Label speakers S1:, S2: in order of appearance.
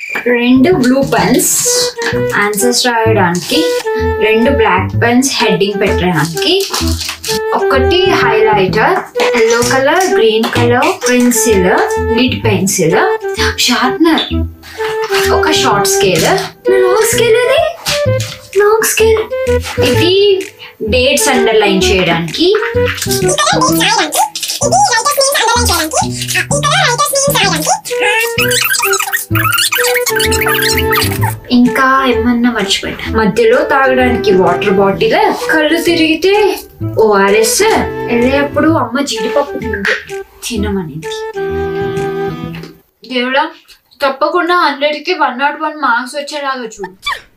S1: రెండు blue pens answers రాయడానికి రెండు బ్లాక్ పెన్స్ హెడ్డింగ్ పెట్టడానికి ఒకటి highlighter yellow colour green colour pencil lid pencil sharpener ఒక షార్ట్ స్కేల్ లాంగ్ స్కేల్ ఇది లాంగ్ స్కేల్ ఇది డేట్స్ అండర్లైన్ చేయడానికి ఇంకా ఏమన్నా మర్చిపోయినా మధ్యలో తాగడానికి వాటర్ బాటిల్ కళ్ళు తిరిగితే ఓఆర్ఎస్ వెళ్ళేటప్పుడు అమ్మ జీడిపప్పు తింది తినమనేది దేవుడా తప్పకుండా హండ్రెడ్ కి వన్ నాట్ వన్ మార్క్స్ వచ్చేలాగా చూడు